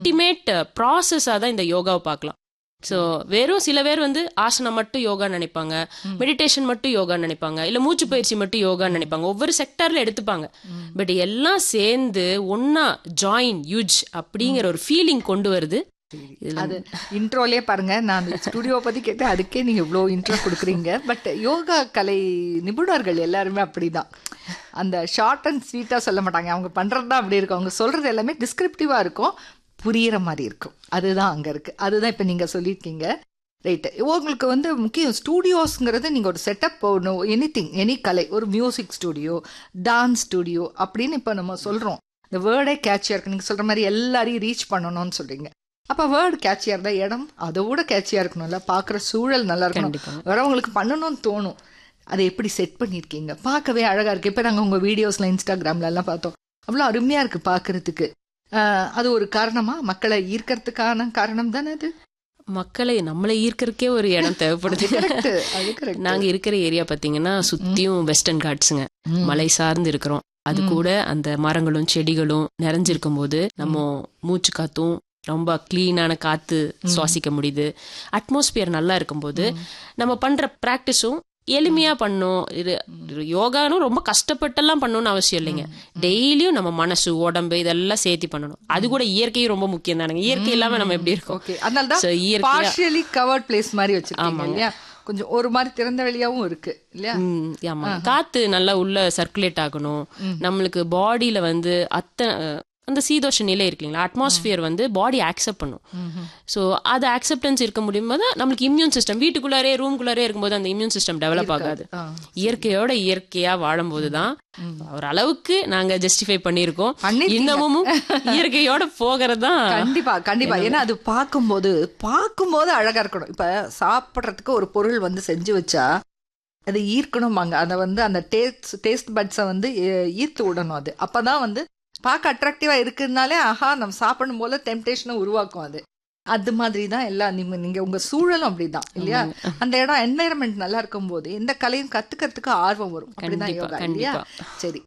Ultimate ப்ராசஸாக தான் இந்த யோகாவை பார்க்கலாம் ஸோ வெறும் சில பேர் வந்து ஆசனம் மட்டும் யோகா நினைப்பாங்க மெடிடேஷன் மட்டும் யோகா நினைப்பாங்க இல்ல மூச்சு பயிற்சி மட்டும் யோகா நினைப்பாங்க ஒவ்வொரு செக்டர்ல எடுத்துப்பாங்க பட் எல்லாம் சேர்ந்து ஒன்னா ஜாயின் யூஜ் அப்படிங்கிற ஒரு ஃபீலிங் கொண்டு வருது இதுல அது இன்ட்ரோலயே பாருங்க நான் அந்த ஸ்டுடியோ பத்தி கேட்டேன் அதுக்கே நீங்க இவ்வளோ இன்ட்ரோ கொடுக்குறீங்க பட் யோகா கலை நிபுணர்கள் எல்லாருமே அப்படிதான் அந்த ஷார்ட் அண்ட் ஸ்வீட்டா சொல்ல மாட்டாங்க அவங்க பண்றது தான் அப்படி இருக்கும் அவங்க சொல்றது எல்லாமே டிஸ்கிரிப்டிவா இருக்கும் புரியிற மாதிரி இருக்கும் அதுதான் அங்க இருக்கு அதுதான் இப்ப நீங்க சொல்லியிருக்கீங்க ரைட்டு உங்களுக்கு வந்து முக்கியம் ஸ்டூடியோஸ்ங்கிறது நீங்கள் ஒரு செட்டப் போடணும் எனி திங் எனி கலை ஒரு மியூசிக் ஸ்டூடியோ டான்ஸ் ஸ்டூடியோ அப்படின்னு இப்போ நம்ம சொல்கிறோம் இந்த வேர்டே கேட்சியாக இருக்கு நீங்கள் சொல்கிற மாதிரி எல்லாரையும் ரீச் பண்ணணும்னு சொல்கிறீங்க அப்போ வேர்டு கேட்சியாக இருந்தால் இடம் அதை விட கேட்சியாக இருக்கணும்ல பார்க்குற சூழல் நல்லா இருக்கணும் கண்டிப்பா. வரவங்களுக்கு பண்ணணும்னு தோணும் அதை எப்படி செட் பண்ணியிருக்கீங்க பார்க்கவே அழகாக இருக்குது இப்போ நாங்கள் உங்கள் வீடியோஸில் இன்ஸ்டாகிராம்ல எல்லாம் பார்த்தோம் அவ்வளோ அருமையாக இருக்குது பார்க்கறதுக்கு ஆஹ், அது ஒரு காரணமா மக்களை ஈர்க்கறதுக்கான காரணம் தானே அது மக்களை நம்மளை ஈர்க்கறதுக்கே ஒரு இடம் தேவைப்படுது கரெக்ட் அது கரெக்ட் நாங்க இருக்கிற ஏரியா பாத்தீங்கன்னா சுத்தியும் வெஸ்டர்ன் காட்ஸுங்க மலை சார்ந்து இருக்கிறோம் அது கூட அந்த மரங்களும் செடிகளும் நிறைஞ்சிருக்கும் போது நம்ம மூச்சு காத்தும் ரொம்ப கிளீனான காத்து சுவாசிக்க முடியுது அட்மாஸ்பியர் நல்லா இருக்கும்போது நம்ம பண்ற பிராக்டிஸும் எளிமையா பண்ணும் இது இது யோகானும் ரொம்ப கஷ்டப்பட்டெல்லாம் பண்ணணும்னு அவசியம் இல்லைங்க டெய்லியும் நம்ம மனசு உடம்பு இதெல்லாம் சேர்த்து பண்ணணும் அது கூட இயற்கையும் ரொம்ப முக்கியம் தானுங்க இயற்கை இல்லாம நம்ம எப்படி இருக்கோம் ஓகே அதனால தான் So, இயற்கையா பார்ஷியலி கவர்ட் பிளேஸ் மாதிரி வச்சிருக்கீங்க இல்லையா கொஞ்சம் ஒரு மாதிரி திறந்த வெளியாவும் இருக்கு இல்லையா ம், ஆமா காத்து நல்லா உள்ள சர்க்குலேட் ஆகணும் நம்மளுக்கு பாடியில வந்து அத்தனை அந்த சீதோஷ நிலை இருக்கு இல்லைங்களா அட்மாஸ்பியர் வந்து பாடி அக்செப்ட் பண்ணும் ஸோ அது அக்செப்டன்ஸ் இருக்க முடியும் போது நம்மளுக்கு இம்யூன் சிஸ்டம் வீட்டுக்குள்ளாரே ரூம்குள்ளாரே இருக்கும்போது அந்த இம்யூன் சிஸ்டம் டெவலப் ஆகாது ஆ. இயற்கையோட இயற்கையா வாழும்போது தான் ஒரு அளவுக்கு நாங்க ஜஸ்டிஃபை பண்ணியிருக்கோம் பண்ணிருக்கீங்க. இன்னமும் இயற்கையோட போகிறது தான் கண்டிப்பா கண்டிப்பா ஏன்னா அது பார்க்கும்போது பார்க்கும்போது அழகா இருக்கணும் இப்ப சாப்பிட்றதுக்கு ஒரு பொருள் வந்து செஞ்சு வச்சா அது ஈர்க்கணும்பாங்க அதை வந்து அந்த டேஸ்ட் டேஸ்ட் பட்ஸை வந்து ஈ- ஈர்த்து விடணும் அது அப்பதான் வந்து பார்க்க அட்ராக்டிவா இருக்குனாலே ஆஹா நம்ம சாப்பிடும் போல டெம்டேஷனை உருவாக்கும் அது அது மாதிரி தான் எல்லாம் நீங்க நீங்க உங்க சூழலும் அப்படிதான் இல்லையா அந்த இடம் என்வைரன்மெண்ட் நல்லா இருக்கும் போது எந்த கலையும் கத்துக்கிறதுக்கு ஆர்வம் வரும் அப்படிதான் கண்டிப்பா, யோகா இல்லையா கண்டிப்பா. சரி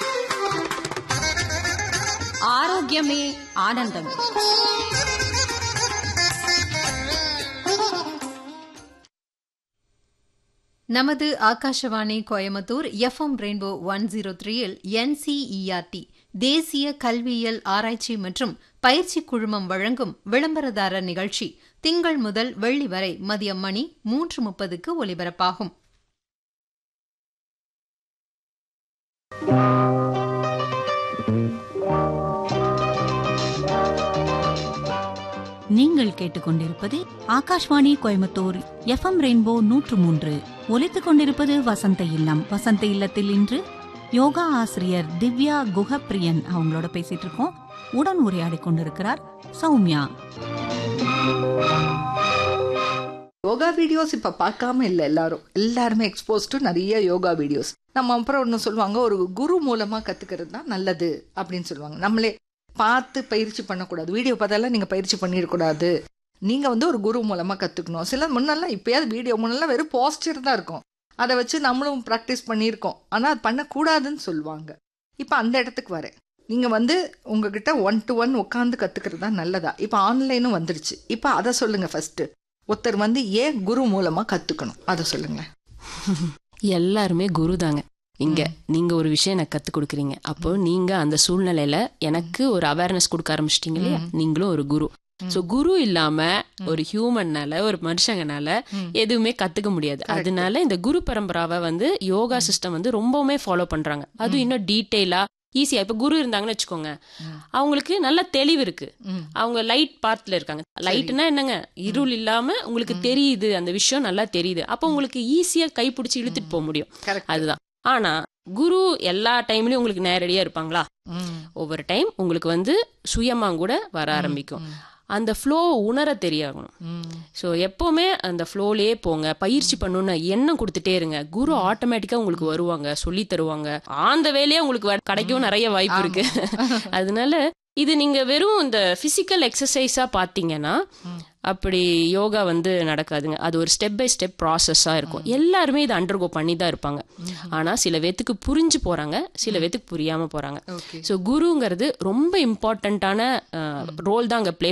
ஆரோக்கியமே ஆனந்தம் நமது Akashvani Coimbatore FM rainbow one zero த்ரீயில் என்சிஇஆர்டி தேசிய கல்வியியல் ஆராய்ச்சி மற்றும் பயிற்சி குழுமம் வழங்கும் விளம்பரதாரர் நிகழ்ச்சி திங்கள் முதல் வெள்ளி வரை மதியம் மணி மூன்று முப்பதுக்கு ஒலிபரப்பாகும் நீங்கள் கேட்டுக்கொண்டிருப்பது ஆகாஷ்வாணி கோயம்புத்தூர் எஃப்எம் ரெயின்போ நூற்று மூன்று ஒலித்துக் கொண்டிருப்பது வசந்த இல்லம் வசந்த இல்லத்தில் இன்று யோகா ஆசிரியர் திவ்யா குஹப்பிரியன் அவங்களோட பேசிட்டு இருக்கோம் உடன் உரையாடி கொண்டிருக்கிறார் சௌமியா யோகா வீடியோஸ் இப்ப பார்க்காம இல்லை எல்லாரும் எல்லாருமே எக்ஸ்போஸ் டு நிறைய யோகா வீடியோஸ் நம்ம அப்புறம் ஒன்று சொல்லுவாங்க ஒரு குரு மூலமா கத்துக்கிறது தான் நல்லது அப்படின்னு சொல்லுவாங்க நம்மளே பார்த்து பயிற்சி பண்ணக்கூடாது வீடியோ பார்த்தாலும் நீங்க பயிற்சி பண்ணிடக்கூடாது நீங்க வந்து ஒரு குரு மூலமா கத்துக்கணும் சில முன்னெல்லாம் இப்பயாவது வீடியோ முன்னெல்லாம் வெறும் போஸ்டர் தான் இருக்கும் அதை வச்சு நம்மளும் ப்ராக்டிஸ் பண்ணியிருக்கோம் ஆனா அது பண்ணக்கூடாதுன்னு சொல்லுவாங்க இப்போ அந்த இடத்துக்கு வரேன் நீங்க வந்து உங்ககிட்ட ஒன் டு ஒன் உட்காந்து கத்துக்கிறது தான் நல்லதா இப்போ ஆன்லைனும் வந்துருச்சு இப்போ அதை சொல்லுங்க ஃபர்ஸ்ட் ஒருத்தர் வந்து ஏன் குரு மூலமா கத்துக்கணும் அதை சொல்லுங்க எல்லாருமே குரு தாங்க இங்க நீங்க ஒரு விஷயம் எனக்கு கத்து கொடுக்குறீங்க அப்போ நீங்க அந்த சூழ்நிலையில எனக்கு ஒரு அவேர்னஸ் கொடுக்க ஆரம்பிச்சிட்டீங்க இல்லையா நீங்களும் ஒரு குரு சோ குரு இல்லாம ஒரு ஹியூமன்னால ஒரு மனுஷங்கனால எதுவுமே கத்துக்க முடியாது அதனால இந்த குரு பரம்பராவை வந்து யோகா சிஸ்டம் வந்து ரொம்பவுமே ஃபாலோ பண்றாங்க அதுவும் இன்னும் டீட்டெயிலா ஈஸியா இப்ப குரு இருந்தாங்கன்னு வச்சுக்கோங்க அவங்களுக்கு நல்ல தெளிவு இருக்கு அவங்க லைட் பாத்ல இருக்காங்க லைட்னா என்னங்க இருள் இல்லாம உங்களுக்கு தெரியுது அந்த விஷயம் நல்லா தெரியுது அப்போ உங்களுக்கு ஈஸியா கைப்பிடிச்சு இழுத்துட்டு போக முடியும் Correct. அதுதான் ஆனா குரு எல்லா டைம்லயும் உங்களுக்கு நேரடியா இருப்பாங்களா ஒவ்வொரு டைம் உங்களுக்கு வந்து சுயமா கூட வர ஆரம்பிக்கும் அந்த ஃப்ளோ உணர தெரியாகணும் ஸோ எப்பவுமே அந்த ஃப்ளோலயே போங்க பயிற்சி பண்ணணும்னு எண்ணம் கொடுத்துட்டே இருங்க குரு ஆட்டோமேட்டிக்கா உங்களுக்கு வருவாங்க சொல்லி தருவாங்க ஆந்த வேலையே உங்களுக்கு வ- கிடைக்கவும் நிறைய வாய்ப்பு இருக்கு அதனால இது நீங்க வெறும் இந்த பிசிக்கல் எக்ஸசைஸா பாத்தீங்கன்னா அப்படி யோகா வந்து நடக்காதுங்க அது ஒரு ஸ்டெப் பை ஸ்டெப் ப்ராசஸாக இருக்கும் எல்லாருமே இதை அண்டர்கோ பண்ணி தான் இருப்பாங்க ஆனால் சில பேத்துக்கு புரிஞ்சு போகிறாங்க சில பேத்துக்கு புரியாமல் போகிறாங்க ஓகே ஸோ குருங்கிறது ரொம்ப இம்பார்ட்டண்ட்டான ரோல் தான் அங்கே ப்ளே